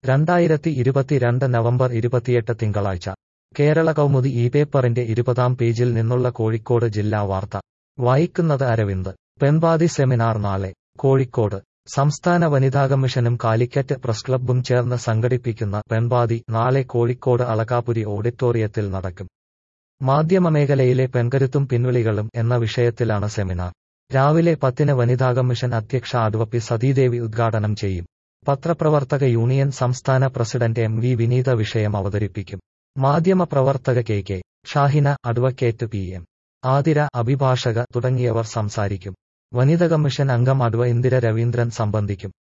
രണ്ടായിരത്തി ഇരുപത്തിരണ്ട് നവംബർ ഇരുപത്തിയെട്ട് തിങ്കളാഴ്ച കേരള കൗമുദി ഈ പേപ്പറിന്റെ ഇരുപതാം പേജിൽ നിന്നുള്ള കോഴിക്കോട് ജില്ലാ വാർത്ത വായിക്കുന്നത് അരവിന്ദ് പെൺവാദി സെമിനാർ നാളെ കോഴിക്കോട് സംസ്ഥാന വനിതാ കമ്മീഷനും കാലിക്കറ്റ് പ്രസ് ക്ലബ്ബും ചേർന്ന് സംഘടിപ്പിക്കുന്ന പെൺവാദി നാളെ കോഴിക്കോട് അളകാപുരി ഓഡിറ്റോറിയത്തിൽ നടക്കും മാധ്യമമേഖലയിലെ പെൺകരുത്തും പിൻവിളികളും എന്ന വിഷയത്തിലാണ് സെമിനാർ രാവിലെ പത്തിന് വനിതാ കമ്മീഷൻ അധ്യക്ഷ അഡ്വപ്പി സതീദേവി ഉദ്ഘാടനം ചെയ്യും പത്രപ്രവർത്തക യൂണിയൻ സംസ്ഥാന പ്രസിഡന്റ് എം വി വിനീത വിഷയം അവതരിപ്പിക്കും മാധ്യമപ്രവർത്തക K K Shahina advocate P M Athira അഭിഭാഷക തുടങ്ങിയവർ സംസാരിക്കും വനിത കമ്മീഷൻ അംഗം അഡ്വ ഇന്ദിര രവീന്ദ്രൻ സംബന്ധിക്കും